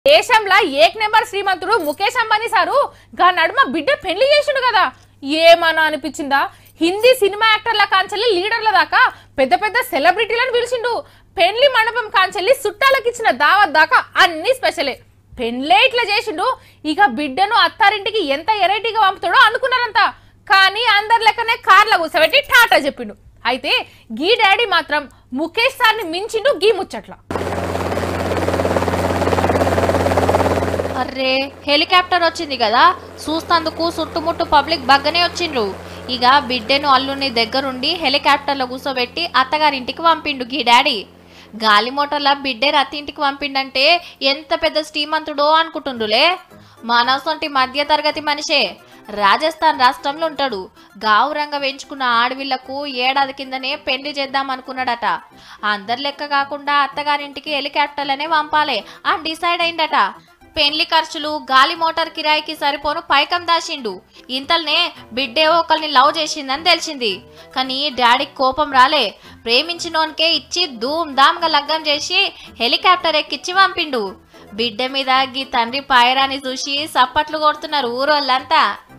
దేశంలో ఏక్ నెంబర్ శ్రీమంతుడు ముఖేష్ అంబానీ సారు గా నడుమ బిడ్డ పెళ్లి చేసిండు కదా ఏమన్నా అనిపించిందా హిందీ సినిమా యాక్టర్ల కాంచెల్లి లీడర్ల దాకా పెద్ద పెద్ద సెలబ్రిటీలను పిలిచిండు పెళ్లి మండపం కాంచెల్లి చుట్టాలకు ఇచ్చిన దావత్ దాకా అన్ని స్పెషలే పెళ్ళే ఇట్లా చేసిండు ఇక బిడ్డను అత్తారింటికి ఎంత ఎరైటీగా పంపుతాడో అనుకున్నారంతా కానీ అందరి లెక్కనే కార్ల కూర్చోబెట్టి టాటా చెప్పిండు అయితే గీ డాడీ మాత్రం ముఖేష్ సార్ని మించిండు గీ ముచ్చట్ల అర్రే హెలికాప్టర్ వచ్చింది కదా చూస్తందుకు చుట్టుముట్టు పబ్లిక్ బగ్గనే వచ్చిండ్రు ఇక బిడ్డను అల్లుని దగ్గరుండి హెలికాప్టర్లో కూర్చోబెట్టి అత్తగారింటికి పంపిండు గీ డాడీ గాలి మోటార్ల బిడ్డే రత్తింటికి పంపిండంటే ఎంత పెద్ద శ్రీమంతుడో అనుకుంటుండ్రులే మనసొంటి మధ్య తరగతి మనిషే రాజస్థాన్ రాష్ట్రంలో ఉంటాడు గావురంగా పెంచుకున్న ఆడవిళ్లకు ఏడాది కిందనే పెళ్లి చేద్దాం అనుకున్నాడట అందరి లెక్క కాకుండా అత్తగారింటికి హెలికాప్టర్లనే పంపాలి అని డిసైడ్ అయిందట పెళ్లి ఖర్చులు గాలి మోటార్ కిరాయికి సరిపోను పైకం దాచిండు ఇంతల్నే బిడ్డే ఒకరిని లవ్ చేసిందని తెలిసింది కానీ డాడీకి కోపం రాలే ప్రేమించినోనికే ఇచ్చి ధూమ్ ధామ్గా లగ్గం చేసి హెలికాప్టర్ ఎక్కిచ్చి పంపిండు బిడ్డ మీద గీ తండ్రి పాయరాని చూసి సప్పట్లు కొడుతున్నారు ఊరోళ్ళంతా